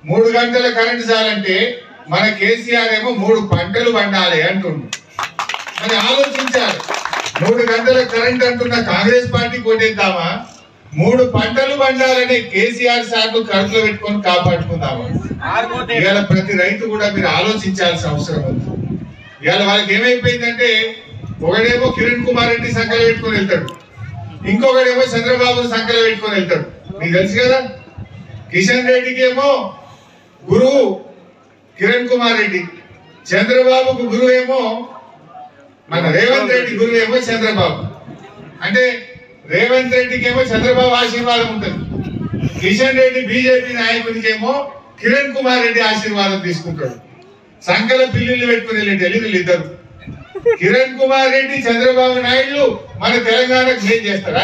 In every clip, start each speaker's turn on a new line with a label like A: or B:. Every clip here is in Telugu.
A: మూడు గంటల కరెంట్ చాలంటే మన కేసీఆర్ ఏమో మూడు పంటలు పండాలి అంటుండు మరి ఆలోచించాలి మూడు గంటల కరెంట్ అంటున్న కాంగ్రెస్ పార్టీ కొట్టేద్దామా మూడు పంటలు పండాలని కేసీఆర్ సార్లు కడుపులో పెట్టుకొని కాపాడుకుందామా ఇవాళ ప్రతి రైతు కూడా మీరు ఆలోచించాల్సిన అవసరం ఉంది ఇవాళ వాళ్ళకి ఏమైపోయిందంటే ఒకడేమో కిరణ్ కుమార్ రెడ్డి సంకల పెట్టుకొని వెళ్తాడు ఇంకొకడేమో చంద్రబాబు సంకల పెట్టుకొని వెళ్తాడు మీకు తెలుసు కదా కిషన్ రెడ్డికి ఏమో గురువు కిరణ్ కుమార్ రెడ్డి చంద్రబాబుకు గురువు ఏమో మన రేవంత్ రెడ్డి గురువు ఏమో చంద్రబాబు అంటే రేవంత్ రెడ్డికి ఏమో చంద్రబాబు ఆశీర్వాదం ఉంటుంది కిషన్ రెడ్డి బీజేపీ నాయకుడికి ఏమో కిరణ్ కుమార్ రెడ్డి ఆశీర్వాదం తీసుకుంటాడు సంకల పిల్లులు పెట్టుకుని వెళ్ళి వీళ్ళిద్దరు కిరణ్ కుమార్ రెడ్డి చంద్రబాబు నాయుడు మన తెలంగాణకు ఏం చేస్తారా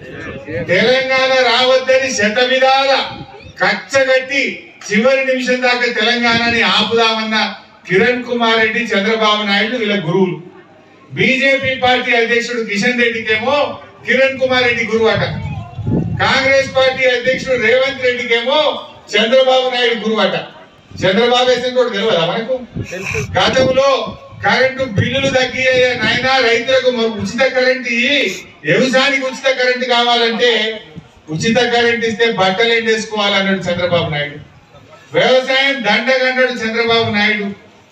A: తెలంగాణ రావద్దని శత విధాల కచ్చగట్టి చివరి నిమిషం దాకా తెలంగాణని ఆపుదామన్న కిరణ్ కుమార్ రెడ్డి చంద్రబాబు నాయుడు వీళ్ళ గురువులు బీజేపీ పార్టీ అధ్యక్షుడు కిషన్ రెడ్డికేమో కిరణ్ కుమార్ రెడ్డి గురువు అట కాంగ్రెస్ పార్టీ అధ్యక్షుడు రేవంత్ రెడ్డికేమో చంద్రబాబు నాయుడు గురువు అట చంద్రబాబు వేసిన కూడా తెలియదా మనకు గతంలో కరెంటు బిల్లులు తగ్గియ్యే నాయనా రైతులకు మరి ఉచిత కరెంట్ ఇయ్యి వ్యవసాయానికి ఉచిత కరెంట్ కావాలంటే ఉచిత కరెంట్ ఇస్తే బట్టలు ఎండేసుకోవాలన్నాడు చంద్రబాబు నాయుడు వ్యవసాయం దండగన్నాడు చంద్రబాబు నాయుడు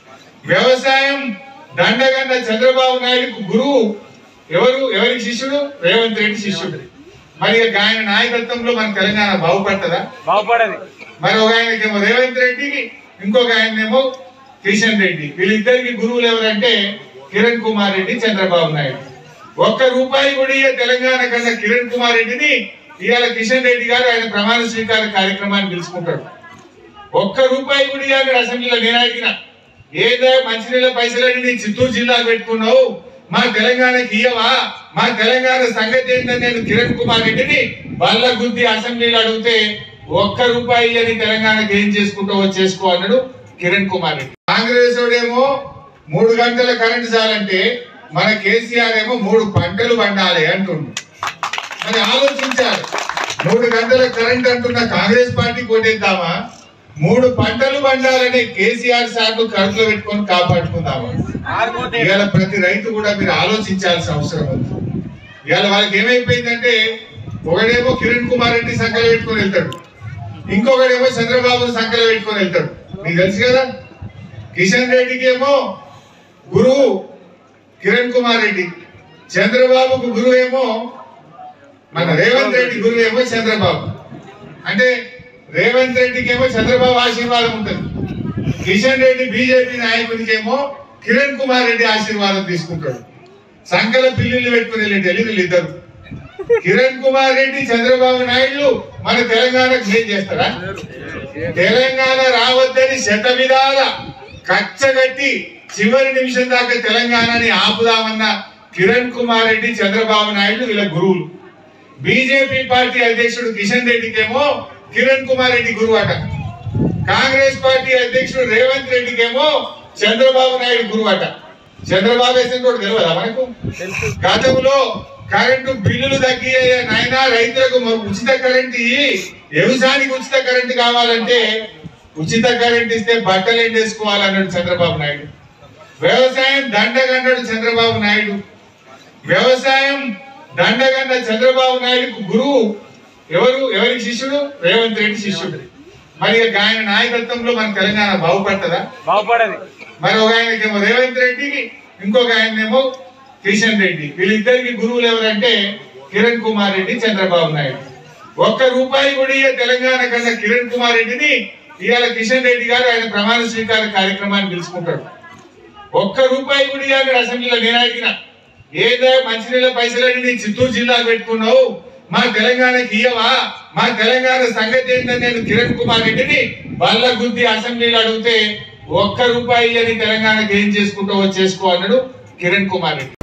A: వ్యవసాయం దండగన్న చంద్రబాబు నాయుడుకు గురువు ఎవరు ఎవరికి శిష్యుడు రేవంత్ రెడ్డి శిష్యుడు మరి ఇక ఆయన నాయకత్వంలో మన తెలంగాణ బాగుపడుతుందా
B: బాగుపడది
A: మరి ఒక ఆయనకేమో రేవంత్ రెడ్డికి ఇంకొక ఆయనేమో కిషన్ రెడ్డి వీళ్ళిద్దరికి గురువులు ఎవరంటే కిరణ్ కుమార్ రెడ్డి చంద్రబాబు నాయుడు ఒక్క రూపాయి కూడా ఇయ్య తెలంగాణ కన్నా కిరణ్ కుమార్ రెడ్డిని ఇవాళ కిషన్ రెడ్డి గారు ఆయన ప్రమాణ స్వీకార కార్యక్రమాన్ని పిలుచుకుంటాడు ఒక్క రూపాయి కూడా ఇవ్వాలి అసెంబ్లీలో నేను అడిగిన ఏదో మంచినీళ్ళ పైసలని నీ చిత్తూరు జిల్లాకు పెట్టుకున్నావు మా తెలంగాణకి ఇయ్యవా మా తెలంగాణ సంగతి ఏంటని నేను కిరణ్ కుమార్ రెడ్డిని బల్ల గుద్ది అసెంబ్లీలో అడిగితే ఒక్క రూపాయి అని తెలంగాణకి ఏం చేసుకుంటావో చేసుకో అన్నాడు కిరణ్ కుమార్ రెడ్డి కాంగ్రెస్ వాడేమో మూడు గంటల కరెంట్ చాలంటే మన కేసీఆర్ ఏమో మూడు పంటలు పండాలి అంటుండు మరి ఆలోచించాలి మూడు గంటల కరెంట్ అంటున్న కాంగ్రెస్ పార్టీ కొట్టేద్దామా మూడు పంటలు పండాలని కేసీఆర్ సార్లు కడుపులో పెట్టుకొని కాపాడుకుందామా ఇవాళ ప్రతి రైతు కూడా మీరు ఆలోచించాల్సిన అవసరం ఉంది ఇవాళ వాళ్ళకి ఏమైపోయిందంటే ఒకడేమో కిరణ్ కుమార్ రెడ్డి సంకల పెట్టుకొని వెళ్తాడు ఇంకొకడేమో చంద్రబాబు సంకల పెట్టుకొని వెళ్తాడు మీకు తెలుసు కదా కిషన్ రెడ్డికి ఏమో గురువు కిరణ్ కుమార్ రెడ్డి చంద్రబాబుకు గురువు ఏమో మన రేవంత్ రెడ్డి గురువు ఏమో చంద్రబాబు అంటే రేవంత్ రెడ్డికి ఏమో చంద్రబాబు ఆశీర్వాదం ఉంటుంది కిషన్ రెడ్డి బీజేపీ నాయకుడికి ఏమో కిరణ్ కుమార్ రెడ్డి ఆశీర్వాదం తీసుకుంటాడు సంకల పిల్లులు పెట్టుకుని వెళ్ళి వీళ్ళిద్దరు కిరణ్ కుమార్ రెడ్డి చంద్రబాబు నాయుడు మన తెలంగాణకు ఏం చేస్తారా తెలంగాణ రావద్దని శత విధాల కచ్చగట్టి చివరి నిమిషం దాకా తెలంగాణని ఆపుదామన్న కిరణ్ కుమార్ రెడ్డి చంద్రబాబు నాయుడు వీళ్ళ గురువులు బీజేపీ పార్టీ అధ్యక్షుడు కిషన్ రెడ్డికేమో కిరణ్ కుమార్ రెడ్డి గురువు అట కాంగ్రెస్ పార్టీ అధ్యక్షుడు రేవంత్ రెడ్డికేమో చంద్రబాబు నాయుడు గురువు అట చంద్రబాబు వేసిన కూడా తెలియదా మనకు గతంలో కరెంటు బిల్లులు తగ్గియ్యే నాయనా రైతులకు మరి ఉచిత కరెంట్ ఇయ్యి వ్యవసాయానికి ఉచిత కరెంట్ కావాలంటే ఉచిత కరెంట్ ఇస్తే బట్టలు ఎండేసుకోవాలన్నాడు చంద్రబాబు నాయుడు వ్యవసాయం దండగన్నాడు చంద్రబాబు నాయుడు వ్యవసాయం దండగన్న చంద్రబాబు నాయుడుకు గురువు ఎవరు ఎవరికి శిష్యుడు రేవంత్ రెడ్డి శిష్యుడు మరి ఇక ఆయన నాయకత్వంలో మన తెలంగాణ బాగుపడుతుందా
B: బాగుపడది
A: మరి ఒక ఆయనకేమో రేవంత్ రెడ్డికి ఇంకొక ఆయనేమో కిషన్ రెడ్డి వీళ్ళిద్దరికి గురువులు ఎవరంటే కిరణ్ కుమార్ రెడ్డి చంద్రబాబు నాయుడు ఒక్క రూపాయి కూడా ఇయ్య తెలంగాణ కన్నా కిరణ్ కుమార్ రెడ్డిని ఇవాళ కిషన్ రెడ్డి గారు ఆయన ప్రమాణ స్వీకార కార్యక్రమాన్ని పిలుచుకుంటాడు ఒక్క రూపాయి కూడా ఇవ్వాలి అసెంబ్లీలో నేను అడిగిన ఏదో మంచినీళ్ళ పైసలని నీ చిత్తూరు జిల్లాకు పెట్టుకున్నావు మా తెలంగాణకి ఇయ్యవా మా తెలంగాణ సంగతి ఏంటని నేను కిరణ్ కుమార్ రెడ్డిని బల్ల గుద్ది అసెంబ్లీలో అడిగితే ఒక్క రూపాయి అని తెలంగాణకి ఏం చేసుకుంటావో చేసుకో అన్నాడు కిరణ్ కుమార్ రెడ్డి